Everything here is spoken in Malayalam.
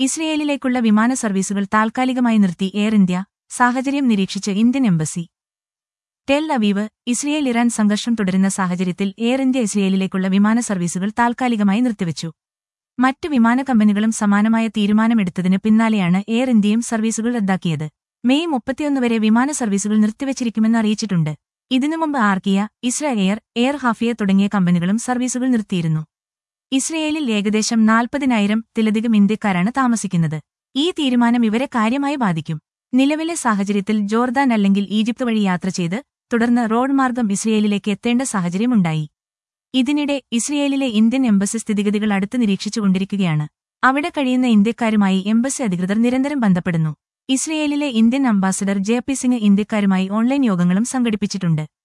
ഇസ്രയേലിലേക്കുള്ള വിമാന സർവീസുകൾ താൽക്കാലികമായി നിർത്തി എയർ ഇന്ത്യ സാഹചര്യം നിരീക്ഷിച്ച് Indian embassy Tel Aviv Israel Iran സംഘർഷം തുടരുന്ന സാഹചര്യത്തിൽ എയർ ഇന്ത്യ ഇസ്രയേലിലേക്കുള്ള വിമാന സർവീസുകൾ താൽക്കാലികമായി നിർത്തിവച്ചു മറ്റു വിമാന കമ്പനികളും സമാനമായ തീരുമാനമെടുത്തതിന് പിന്നാലെയാണ് എയർ ഇന്ത്യയും സർവീസുകൾ റദ്ദാക്കിയത് മെയ് മുപ്പത്തിയൊന്ന് വരെ വിമാന സർവീസുകൾ നിർത്തിവച്ചിരിക്കുമെന്ന് അറിയിച്ചിട്ടുണ്ട് ഇതിനു മുമ്പ് Arkia Israir Air Haifa തുടങ്ങിയ കമ്പനികളും സർവീസുകൾ നിർത്തിയിരുന്നു ഇസ്രയേലിൽ ഏകദേശം നാൽപ്പതിനായിരം തിലധികം ഇന്ത്യക്കാരാണ് താമസിക്കുന്നത് ഈ തീരുമാനം ഇവരെ കാര്യമായി ബാധിക്കും നിലവിലെ സാഹചര്യത്തിൽ ജോർദാൻ അല്ലെങ്കിൽ ഈജിപ്ത് വഴി യാത്ര ചെയ്ത് തുടർന്ന് റോഡ് മാർഗം ഇസ്രയേലിലേക്ക് എത്തേണ്ട സാഹചര്യമുണ്ടായി ഇതിനിടെ ഇസ്രയേലിലെ ഇന്ത്യൻ എംബസി സ്ഥിതിഗതികൾ അടുത്ത് നിരീക്ഷിച്ചുകൊണ്ടിരിക്കുകയാണ് അവിടെ കഴിയുന്ന ഇന്ത്യക്കാരുമായി എംബസി അധികൃതർ നിരന്തരം ബന്ധപ്പെടുന്നു ഇസ്രയേലിലെ Indian ambassador J P Singh ഇന്ത്യക്കാരുമായി ഓൺലൈൻ യോഗങ്ങളും സംഘടിപ്പിച്ചിട്ടുണ്ട്